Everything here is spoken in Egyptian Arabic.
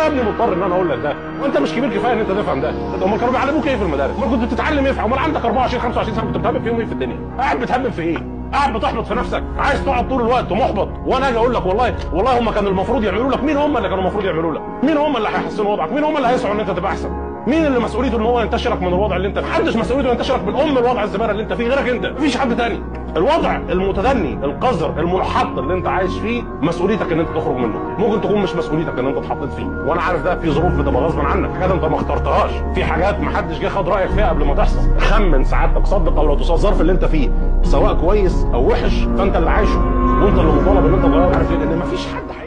انا يا ابني مضطر ان انا اقول لك ده وانت مش كبير كفايه ان انت تفهم ده امال كانوا بيعلموك ايه في المدارس امال كنت بتتعلم ايه في امال عندك 24 25 سنه كنت بتهبب فيهم ايه في الدنيا قاعد بتهبب في ايه قاعد بتحبط في نفسك عايز تقعد طول الوقت محبط وانا اجي اقول لك والله والله هم كانوا المفروض يعملوا لك مين هم اللي كانوا المفروض يعملوا لك مين هم اللي هيحسنوا وضعك مين هم اللي هيسعوا ان انت تبقى احسن مين اللي مسؤوليته ان هو ينتشرك من الوضع اللي انت فيه محدش مسؤوليته ينتشرك من ام الوضع الزباله اللي انت فيه غيرك انت مفيش حد تاني الوضع المتدني القذر المنحط اللي انت عايش فيه مسؤوليتك ان انت تخرج منه ممكن تكون مش مسؤوليتك ان انت اتحطيت فيه وانا عارف ده في ظروف بتبقى غصب عنك حاجات انت ما اخترتهاش في حاجات ما حدش جه خد رايك فيها قبل ما تحصل خمن سعادتك صدق او لا تصدق الظرف اللي انت فيه سواء كويس او وحش فانت اللي عايشه وانت اللي مطالب ان انت تغير عارف ليه لان مفيش حد